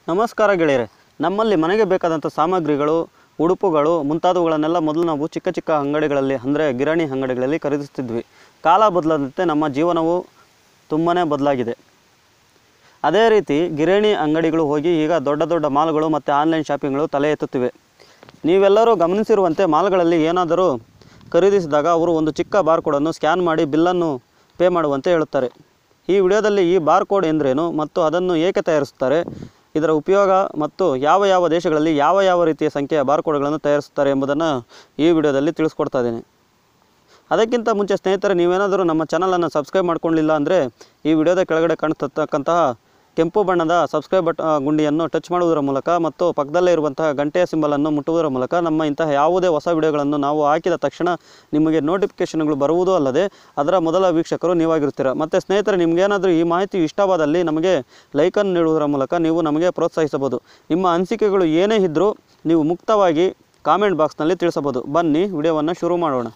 ನಮಸ್ಕಾರ ಗೆಳೆಯರೆ ನಮ್ಮಲ್ಲಿ ಮನೆಗೆ ಬೇಕಾದಂಥ ಸಾಮಗ್ರಿಗಳು ಉಡುಪುಗಳು ಮುಂತಾದವುಗಳನ್ನೆಲ್ಲ ಮೊದಲು ನಾವು ಚಿಕ್ಕ ಚಿಕ್ಕ ಅಂಗಡಿಗಳಲ್ಲಿ ಅಂದರೆ ಗಿರಣಿ ಅಂಗಡಿಗಳಲ್ಲಿ ಖರೀದಿಸ್ತಿದ್ವಿ ಕಾಲ ಬದಲಾದಂತೆ ನಮ್ಮ ಜೀವನವು ತುಂಬಾ ಬದಲಾಗಿದೆ ಅದೇ ರೀತಿ ಗಿರಣಿ ಅಂಗಡಿಗಳು ಹೋಗಿ ಈಗ ದೊಡ್ಡ ದೊಡ್ಡ ಮಾಲ್ಗಳು ಮತ್ತು ಆನ್ಲೈನ್ ಶಾಪಿಂಗ್ಗಳು ತಲೆ ಎತ್ತುತ್ತಿವೆ ನೀವೆಲ್ಲರೂ ಗಮನಿಸಿರುವಂತೆ ಮಾಲ್ಗಳಲ್ಲಿ ಏನಾದರೂ ಖರೀದಿಸಿದಾಗ ಅವರು ಒಂದು ಚಿಕ್ಕ ಬಾರ್ಕೋಡನ್ನು ಸ್ಕ್ಯಾನ್ ಮಾಡಿ ಬಿಲ್ಲನ್ನು ಪೇ ಮಾಡುವಂತೆ ಹೇಳುತ್ತಾರೆ ಈ ವಿಡಿಯೋದಲ್ಲಿ ಈ ಬಾರ್ಕೋಡ್ ಎಂದರೇನು ಮತ್ತು ಅದನ್ನು ಏಕೆ ತಯಾರಿಸುತ್ತಾರೆ ಇದರ ಉಪಯೋಗ ಮತ್ತು ಯಾವ ಯಾವ ದೇಶಗಳಲ್ಲಿ ಯಾವ ಯಾವ ರೀತಿಯ ಸಂಖ್ಯೆಯ ಬಾರ್ಕೋಡ್ಗಳನ್ನು ತಯಾರಿಸುತ್ತಾರೆ ಎಂಬುದನ್ನು ಈ ವಿಡಿಯೋದಲ್ಲಿ ತಿಳಿಸ್ಕೊಡ್ತಾ ಇದ್ದೀನಿ ಅದಕ್ಕಿಂತ ಮುಂಚೆ ಸ್ನೇಹಿತರೆ ನೀವೇನಾದರೂ ನಮ್ಮ ಚಾನಲನ್ನು ಸಬ್ಸ್ಕ್ರೈಬ್ ಮಾಡ್ಕೊಳ್ಳಿಲ್ಲ ಅಂದರೆ ಈ ವಿಡಿಯೋದ ಕೆಳಗಡೆ ಕಾಣಿಸ್ತಕ್ಕಂತಹ ಕೆಂಪು ಬಣ್ಣದ ಸಬ್ಸ್ಕ್ರೈಬ್ ಬಟ್ ಆ, ಗುಂಡಿಯನ್ನು ಟಚ್ ಮಾಡುವುದರ ಮೂಲಕ ಮತ್ತು ಪಕ್ಕದಲ್ಲೇ ಇರುವಂತಹ ಗಂಟೆಯ ಸಿಂಬಲನ್ನು ಮುಟ್ಟುವುದರ ಮೂಲಕ ನಮ್ಮ ಇಂತಹ ಯಾವುದೇ ಹೊಸ ವಿಡಿಯೋಗಳನ್ನು ನಾವು ಹಾಕಿದ ತಕ್ಷಣ ನಿಮಗೆ ನೋಟಿಫಿಕೇಷನ್ಗಳು ಬರುವುದೂ ಅಲ್ಲದೆ ಅದರ ಮೊದಲ ವೀಕ್ಷಕರು ನೀವಾಗಿರ್ತೀರ ಮತ್ತು ಸ್ನೇಹಿತರೆ ನಿಮಗೇನಾದರೂ ಈ ಮಾಹಿತಿ ಇಷ್ಟವಾದಲ್ಲಿ ನಮಗೆ ಲೈಕನ್ನು ನೀಡುವುದರ ಮೂಲಕ ನೀವು ನಮಗೆ ಪ್ರೋತ್ಸಾಹಿಸಬಹುದು ನಿಮ್ಮ ಅನಿಸಿಕೆಗಳು ಏನೇ ಇದ್ದರೂ ನೀವು ಮುಕ್ತವಾಗಿ ಕಾಮೆಂಟ್ ಬಾಕ್ಸ್ನಲ್ಲಿ ತಿಳಿಸಬಹುದು ಬನ್ನಿ ವಿಡಿಯೋವನ್ನು ಶುರು ಮಾಡೋಣ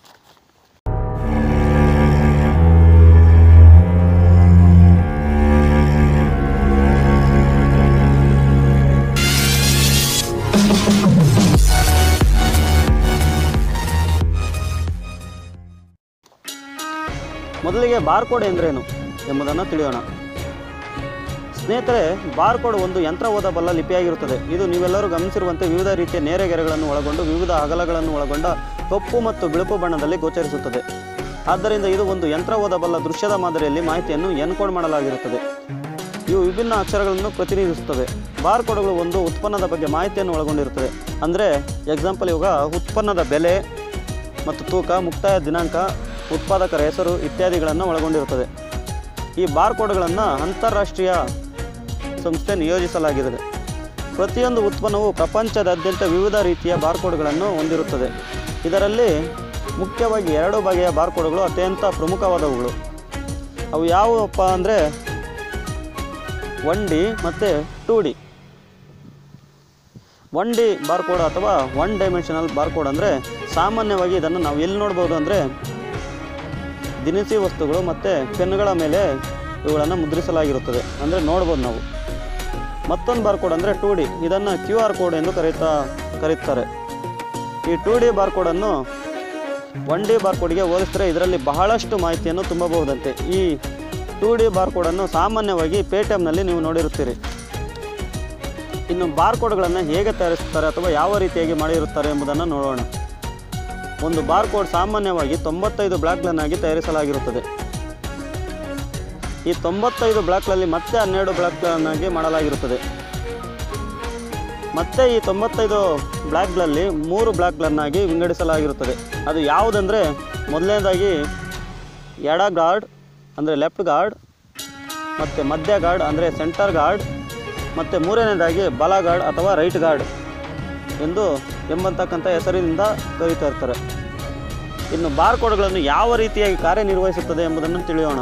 ಮೊದಲಿಗೆ ಬಾರ್ಕೋಡ್ ಎಂದರೇನು ಎಂಬುದನ್ನು ತಿಳಿಯೋಣ ಸ್ನೇಹಿತರೆ ಬಾರ್ಕೋಡ್ ಒಂದು ಯಂತ್ರ ಓದಬಲ್ಲ ಲಿಪಿಯಾಗಿರುತ್ತದೆ ಇದು ನೀವೆಲ್ಲರೂ ಗಮನಿಸಿರುವಂತೆ ವಿವಿಧ ರೀತಿಯ ನೇರೆಗೆರೆಗಳನ್ನು ಒಳಗೊಂಡು ವಿವಿಧ ಅಗಲಗಳನ್ನು ಒಳಗೊಂಡ ಕಪ್ಪು ಮತ್ತು ಬಿಳುಪು ಬಣ್ಣದಲ್ಲಿ ಗೋಚರಿಸುತ್ತದೆ ಆದ್ದರಿಂದ ಇದು ಒಂದು ಯಂತ್ರ ಓದಬಲ್ಲ ದೃಶ್ಯದ ಮಾದರಿಯಲ್ಲಿ ಮಾಹಿತಿಯನ್ನು ಎನ್ಕೋಡ್ ಮಾಡಲಾಗಿರುತ್ತದೆ ಇವು ವಿಭಿನ್ನ ಅಕ್ಷರಗಳನ್ನು ಪ್ರತಿನಿಧಿಸುತ್ತವೆ ಬಾರ್ಕೋಡ್ಗಳು ಒಂದು ಉತ್ಪನ್ನದ ಬಗ್ಗೆ ಮಾಹಿತಿಯನ್ನು ಒಳಗೊಂಡಿರುತ್ತದೆ ಅಂದರೆ ಎಕ್ಸಾಂಪಲ್ ಇವಾಗ ಉತ್ಪನ್ನದ ಬೆಲೆ ಮತ್ತು ತೂಕ ಮುಕ್ತಾಯ ದಿನಾಂಕ ಉತ್ಪಾದಕರ ಹೆಸರು ಇತ್ಯಾದಿಗಳನ್ನು ಒಳಗೊಂಡಿರುತ್ತದೆ ಈ ಬಾರ್ಕೋಡ್ಗಳನ್ನು ಅಂತಾರಾಷ್ಟ್ರೀಯ ಸಂಸ್ಥೆ ನಿಯೋಜಿಸಲಾಗಿದೆ ಪ್ರತಿಯೊಂದು ಉತ್ಪನ್ನವು ಪ್ರಪಂಚದಾದ್ಯಂತ ವಿವಿಧ ರೀತಿಯ ಬಾರ್ಕೋಡ್ಗಳನ್ನು ಹೊಂದಿರುತ್ತದೆ ಇದರಲ್ಲಿ ಮುಖ್ಯವಾಗಿ ಎರಡು ಬಗೆಯ ಬಾರ್ಕೋಡ್ಗಳು ಅತ್ಯಂತ ಪ್ರಮುಖವಾದವುಗಳು ಅವು ಯಾವುವಪ್ಪ ಅಂದರೆ ಒನ್ ಡಿ ಮತ್ತು two D one D barcode ಅಥವಾ ಒನ್ ಡೈಮೆನ್ಷನಲ್ ಬಾರ್ಕೋಡ್ ಅಂದರೆ ಸಾಮಾನ್ಯವಾಗಿ ಇದನ್ನು ನಾವು ಎಲ್ಲಿ ನೋಡ್ಬೋದು ಅಂದರೆ ದಿನಸಿ ವಸ್ತುಗಳು ಮತ್ತು ಪೆನ್ನುಗಳ ಮೇಲೆ ಇವುಗಳನ್ನು ಮುದ್ರಿಸಲಾಗಿರುತ್ತದೆ ಅಂದರೆ ನೋಡ್ಬೋದು ನಾವು ಮತ್ತೊಂದು ಬಾರ್ಕೋಡ್ ಅಂದರೆ ಟೂ ಡಿ ಇದನ್ನು ಕ್ಯೂ ಆರ್ ಕೋಡ್ ಎಂದು ಕರೀತಾ ಕರೀತಾರೆ ಈ ಟೂ ಡಿ ಬಾರ್ಕೋಡನ್ನು ಒನ್ ಡಿ ಬಾರ್ಕೋಡ್ಗೆ ಹೋಲಿಸಿದರೆ ಇದರಲ್ಲಿ ಬಹಳಷ್ಟು ಮಾಹಿತಿಯನ್ನು ತುಂಬಬಹುದಂತೆ ಈ ಟೂ ಡಿ ಬಾರ್ಕೋಡನ್ನು ಸಾಮಾನ್ಯವಾಗಿ ಪೇಟಿಎಮ್ನಲ್ಲಿ ನೀವು ನೋಡಿರುತ್ತೀರಿ ಇನ್ನು ಬಾರ್ಕೋಡ್ಗಳನ್ನು ಹೇಗೆ ತಯಾರಿಸುತ್ತಾರೆ ಅಥವಾ ಯಾವ ರೀತಿಯಾಗಿ ಮಾಡಿರುತ್ತಾರೆ ಎಂಬುದನ್ನು ನೋಡೋಣ ಒಂದು ಬಾರ್ಕೋಡ್ ಸಾಮಾನ್ಯವಾಗಿ ತೊಂಬತ್ತೈದು ಬ್ಲಾಕ್ಗಳನ್ನಾಗಿ ತಯಾರಿಸಲಾಗಿರುತ್ತದೆ ಈ ತೊಂಬತ್ತೈದು ಬ್ಲಾಕ್ಗಳಲ್ಲಿ ಮತ್ತೆ ಹನ್ನೆರಡು ಬ್ಲಾಕ್ಗಳನ್ನಾಗಿ ಮಾಡಲಾಗಿರುತ್ತದೆ ಮತ್ತೆ ಈ ತೊಂಬತ್ತೈದು ಬ್ಲಾಕ್ಗಳಲ್ಲಿ ಮೂರು ಬ್ಲಾಕ್ಗಳನ್ನಾಗಿ ವಿಂಗಡಿಸಲಾಗಿರುತ್ತದೆ ಅದು ಯಾವುದಂದರೆ ಮೊದಲನೇದಾಗಿ ಎಡ ಗಾರ್ಡ್ ಅಂದರೆ ಲೆಫ್ಟ್ ಗಾರ್ಡ್ ಮತ್ತು ಮಧ್ಯ ಗಾರ್ಡ್ ಅಂದರೆ ಸೆಂಟರ್ ಗಾರ್ಡ್ ಮತ್ತು ಮೂರನೇದಾಗಿ ಬಲ ಗಾರ್ಡ್ ಅಥವಾ ರೈಟ್ ಗಾರ್ಡ್ ಎಂದು ಎಂಬತಕ್ಕಂಥ ಹೆಸರಿನಿಂದ ಕರೀತಾ ಇರ್ತಾರೆ ಇನ್ನು ಬಾರ್ಕೋಡ್ಗಳನ್ನು ಯಾವ ರೀತಿಯಾಗಿ ಕಾರ್ಯನಿರ್ವಹಿಸುತ್ತದೆ ಎಂಬುದನ್ನು ತಿಳಿಯೋಣ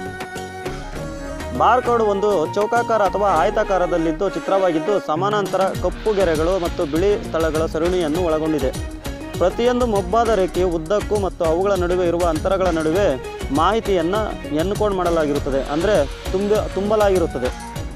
ಬಾರ್ಕೋಡ್ ಒಂದು ಚೌಕಾಕಾರ ಅಥವಾ ಆಯತಾಕಾರದಲ್ಲಿದ್ದು ಚಿತ್ರವಾಗಿದ್ದು ಸಮಾನಾಂತರ ಕಪ್ಪು ಗೆರೆಗಳು ಮತ್ತು ಬಿಳಿ ಸ್ಥಳಗಳ ಸರಣಿಯನ್ನು ಒಳಗೊಂಡಿದೆ ಪ್ರತಿಯೊಂದು ಮೊಬ್ಬಾದ ರೇಖೆಯು ಉದ್ದಕ್ಕೂ ಮತ್ತು ಅವುಗಳ ನಡುವೆ ಇರುವ ಅಂತರಗಳ ನಡುವೆ ಮಾಹಿತಿಯನ್ನು ಎನ್ಕೋಡ್ ಮಾಡಲಾಗಿರುತ್ತದೆ ಅಂದರೆ ತುಂಬ ತುಂಬಲಾಗಿರುತ್ತದೆ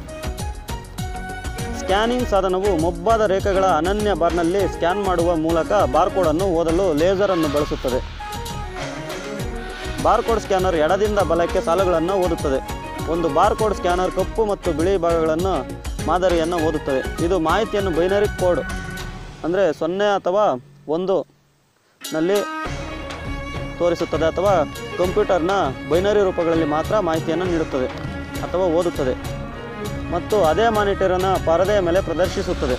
ಸ್ಕ್ಯಾನಿಂಗ್ ಸಾಧನವು ಮೊಬ್ಬಾದ ರೇಖೆಗಳ ಅನನ್ಯ ಬಾರ್ನಲ್ಲಿ ಸ್ಕ್ಯಾನ್ ಮಾಡುವ ಮೂಲಕ ಬಾರ್ಕೋಡನ್ನು ಓದಲು ಲೇಸರನ್ನು ಬಳಸುತ್ತದೆ ಬಾರ್ಕೋಡ್ ಸ್ಕ್ಯಾನರ್ ಎಡದಿಂದ ಬಲಕ್ಕೆ ಸಾಲುಗಳನ್ನು ಓದುತ್ತದೆ ಒಂದು ಬಾರ್ಕೋಡ್ ಸ್ಕ್ಯಾನರ್ ಕಪ್ಪು ಮತ್ತು ಬಿಳಿ ಭಾಗಗಳನ್ನು ಮಾದರಿಯನ್ನು ಓದುತ್ತದೆ ಇದು ಮಾಹಿತಿಯನ್ನು ಬೈನರಿ ಕೋಡ್ ಅಂದರೆ ಸೊನ್ನೆ ಅಥವಾ ಒಂದು ನಲ್ಲಿ ತೋರಿಸುತ್ತದೆ ಅಥವಾ ಕಂಪ್ಯೂಟರ್ನ ಬೈನರಿ ರೂಪಗಳಲ್ಲಿ ಮಾತ್ರ ಮಾಹಿತಿಯನ್ನು ನೀಡುತ್ತದೆ ಅಥವಾ ಓದುತ್ತದೆ ಮತ್ತು ಅದೇ ಮಾನಿಟರಿನ ಪರದೆಯ ಮೇಲೆ ಪ್ರದರ್ಶಿಸುತ್ತದೆ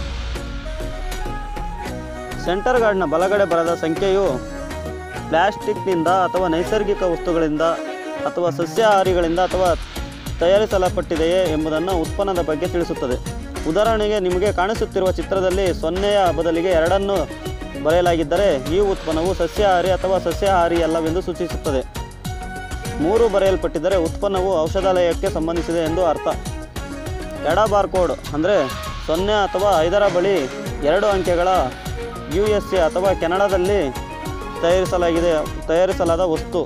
ಸೆಂಟರ್ ಗಾರ್ಡ್ನ ಬಲಗಡೆ ಬರದ ಸಂಖ್ಯೆಯು ಪ್ಲಾಸ್ಟಿಕ್ನಿಂದ ಅಥವಾ ನೈಸರ್ಗಿಕ ವಸ್ತುಗಳಿಂದ ಅಥವಾ ಸಸ್ಯಾಹಾರಿಗಳಿಂದ ಅಥವಾ ತಯಾರಿಸಲ್ಪಟ್ಟಿದೆಯೇ ಎಂಬುದನ್ನು ಉತ್ಪನ್ನದ ಬಗ್ಗೆ ತಿಳಿಸುತ್ತದೆ ಉದಾಹರಣೆಗೆ ನಿಮಗೆ ಕಾಣಿಸುತ್ತಿರುವ ಚಿತ್ರದಲ್ಲಿ ಸೊನ್ನೆಯ ಬದಲಿಗೆ ಎರಡನ್ನು ಬರೆಯಲಾಗಿದ್ದರೆ ಈ ಉತ್ಪನ್ನವು ಸಸ್ಯಾಹಾರಿ ಅಥವಾ ಸಸ್ಯಾಹಾರಿ ಅಲ್ಲವೆಂದು ಸೂಚಿಸುತ್ತದೆ ಮೂರು ಬರೆಯಲ್ಪಟ್ಟಿದ್ದರೆ ಉತ್ಪನ್ನವು ಔಷಧಾಲಯಕ್ಕೆ ಸಂಬಂಧಿಸಿದೆ ಎಂದು ಅರ್ಥ ಎಡ ಬಾರ್ಕೋಡ್ ಅಂದರೆ ಸೊನ್ನೆ ಅಥವಾ ಐದರ ಬಳಿ ಎರಡು ಅಂಕೆಗಳ ಯು ಎಸ್ ಎ ಅಥವಾ ಕೆನಡಾದಲ್ಲಿ ತಯಾರಿಸಲಾಗಿದೆ ತಯಾರಿಸಲಾದ ವಸ್ತು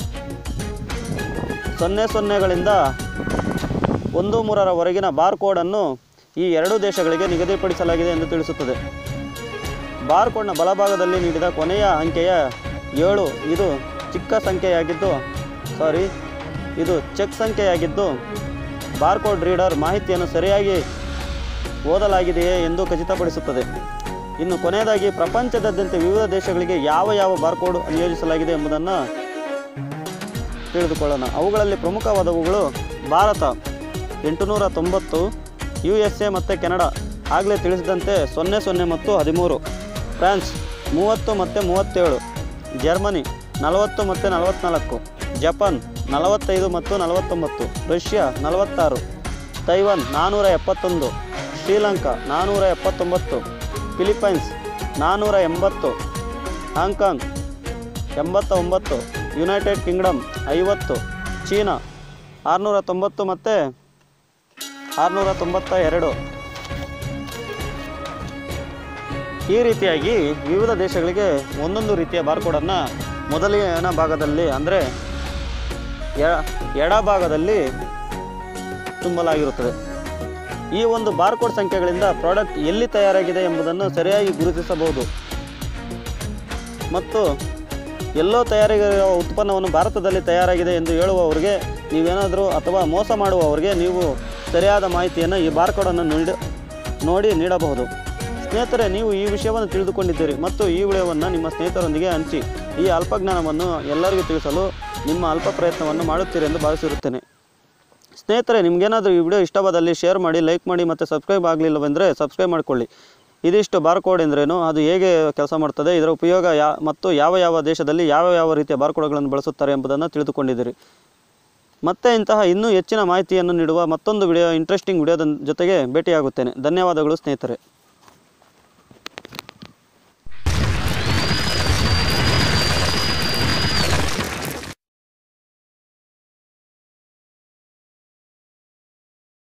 ಸೊನ್ನೆ ಸೊನ್ನೆಗಳಿಂದ ಒಂದು ಮೂರರವರೆಗಿನ ಬಾರ್ ಕೋಡನ್ನು ಈ ಎರಡೂ ದೇಶಗಳಿಗೆ ನಿಗದಿಪಡಿಸಲಾಗಿದೆ ಎಂದು ತಿಳಿಸುತ್ತದೆ ಬಾರ್ಕೋಡ್ನ ಬಲಭಾಗದಲ್ಲಿ ನೀಡಿದ ಕೊನೆಯ ಅಂಕೆಯ ಏಳು ಇದು ಚಿಕ್ಕ ಸಂಖ್ಯೆಯಾಗಿದ್ದು ಸಾರಿ ಇದು ಚೆಕ್ ಸಂಖ್ಯೆಯಾಗಿದ್ದು ಬಾರ್ಕೋಡ್ ರೀಡರ್ ಮಾಹಿತಿಯನ್ನು ಸರಿಯಾಗಿ ಓದಲಾಗಿದೆಯೇ ಎಂದು ಖಚಿತಪಡಿಸುತ್ತದೆ ಇನ್ನು ಕೊನೆಯದಾಗಿ ಪ್ರಪಂಚದಾದ್ಯಂತ ವಿವಿಧ ದೇಶಗಳಿಗೆ ಯಾವ ಯಾವ ಬಾರ್ಕೋಡ್ ನಿಯೋಜಿಸಲಾಗಿದೆ ಎಂಬುದನ್ನು ತಿಳಿದುಕೊಳ್ಳೋಣ ಅವುಗಳಲ್ಲಿ ಪ್ರಮುಖವಾದವುಗಳು ಭಾರತ ಎಂಟುನೂರ ತೊಂಬತ್ತು ಯು ಎಸ್ ಎ ಮತ್ತು ಕೆನಡಾ ಆಗಲೇ ತಿಳಿಸಿದಂತೆ ಸೊನ್ನೆ ಸೊನ್ನೆ ಮತ್ತು ಹದಿಮೂರು ಫ್ರಾನ್ಸ್ ಮೂವತ್ತು ಮತ್ತು ಮೂವತ್ತೇಳು ಜರ್ಮನಿ ನಲವತ್ತು ಮತ್ತು ನಲವತ್ತ್ನಾಲ್ಕು ಜಪಾನ್ ನಲವತ್ತೈದು ಮತ್ತು ನಲವತ್ತೊಂಬತ್ತು ರಷ್ಯಾ ನಲವತ್ತಾರು ತೈವಾನ್ ನಾನ್ನೂರ ಎಪ್ಪತ್ತೊಂದು ಶ್ರೀಲಂಕಾ ನಾನ್ನೂರ ಎಪ್ಪತ್ತೊಂಬತ್ತು ಫಿಲಿಪೈನ್ಸ್ ನಾನ್ನೂರ ಎಂಬತ್ತು ಹಾಂಗ್ಕಾಂಗ್ ಎಂಬತ್ತ ಒಂಬತ್ತು ಯುನೈಟೆಡ್ ಕಿಂಗ್ಡಮ್ ಐವತ್ತು ಚೀನಾ ಆರುನೂರ ತೊಂಬತ್ತು ಮತ್ತು ಆರುನೂರ ತೊಂಬತ್ತ ಎರಡು ಈ ರೀತಿಯಾಗಿ ವಿವಿಧ ದೇಶಗಳಿಗೆ ಒಂದೊಂದು ರೀತಿಯ ಬಾರ್ಕೋಡನ್ನು ಮೊದಲಿನ ಭಾಗದಲ್ಲಿ ಅಂದರೆ ಎ- ಎಡಭಾಗದಲ್ಲಿ ತುಂಬಲಾಗಿರುತ್ತದೆ ಈ ಒಂದು ಬಾರ್ಕೋಡ್ ಸಂಖ್ಯೆಗಳಿಂದ ಪ್ರಾಡಕ್ಟ್ ಎಲ್ಲಿ ತಯಾರಾಗಿದೆ ಎಂಬುದನ್ನು ಸರಿಯಾಗಿ ಗುರುತಿಸಬಹುದು ಮತ್ತು ಎಲ್ಲೋ ತಯಾರಿಗಿರುವ ಉತ್ಪನ್ನವನ್ನು ಭಾರತದಲ್ಲಿ ತಯಾರಾಗಿದೆ ಎಂದು ಹೇಳುವವರಿಗೆ ನೀವೇನಾದರೂ ಅಥವಾ ಮೋಸ ಮಾಡುವವರಿಗೆ ನೀವು ಸರಿಯಾದ ಮಾಹಿತಿಯನ್ನು ಈ ಬಾರ್ಕೋಡನ್ನು ನೀಡಿ ನೋಡಿ ನೀಡಬಹುದು ಸ್ನೇಹಿತರೆ ನೀವು ಈ ವಿಷಯವನ್ನು ತಿಳಿದುಕೊಂಡಿದ್ದೀರಿ ಮತ್ತು ಈ ವಿಡಿಯೋವನ್ನು ನಿಮ್ಮ ಸ್ನೇಹಿತರೊಂದಿಗೆ ಹಂಚಿ ಈ ಅಲ್ಪಜ್ಞಾನವನ್ನು ಎಲ್ಲರಿಗೂ ತಿಳಿಸಲು ನಿಮ್ಮ ಅಲ್ಪ ಪ್ರಯತ್ನವನ್ನು ಮಾಡುತ್ತೀರಿ ಎಂದು ಭಾವಿಸಿರುತ್ತೇನೆ ಸ್ನೇಹಿತರೆ ನಿಮಗೇನಾದರೂ ಈ ವಿಡಿಯೋ ಇಷ್ಟವಾದಲ್ಲಿ ಶೇರ್ ಮಾಡಿ ಲೈಕ್ ಮಾಡಿ ಮತ್ತು ಸಬ್ಸ್ಕ್ರೈಬ್ ಆಗಲಿಲ್ಲವೆಂದರೆ ಸಬ್ಸ್ಕ್ರೈಬ್ ಮಾಡಿಕೊಳ್ಳಿ ಇದಿಷ್ಟು ಬಾರ್ಕೋಡ್ ಎಂದರೇನು ಅದು ಹೇಗೆ ಕೆಲಸ ಮಾಡ್ತದೆ ಇದರ ಉಪಯೋಗ ಯಾ ಮತ್ತು ಯಾವ ಯಾವ ದೇಶದಲ್ಲಿ ಯಾವ ಯಾವ ರೀತಿಯ ಬಾರ್ಕೋಡ್ಗಳನ್ನು ಬಳಸುತ್ತಾರೆ ಎಂಬುದನ್ನು ತಿಳಿದುಕೊಂಡಿದ್ದೀರಿ ಮತ್ತೆ ಇಂತಹ ಇನ್ನೂ ಹೆಚ್ಚಿನ ಮಾಹಿತಿಯನ್ನು ನೀಡುವ ಮತ್ತೊಂದು ವಿಡಿಯೋ ಇಂಟ್ರೆಸ್ಟಿಂಗ್ ವಿಡಿಯೋದ ಜೊತೆಗೆ ಭೇಟಿಯಾಗುತ್ತೇನೆ ಧನ್ಯವಾದಗಳು ಸ್ನೇಹಿತರೆ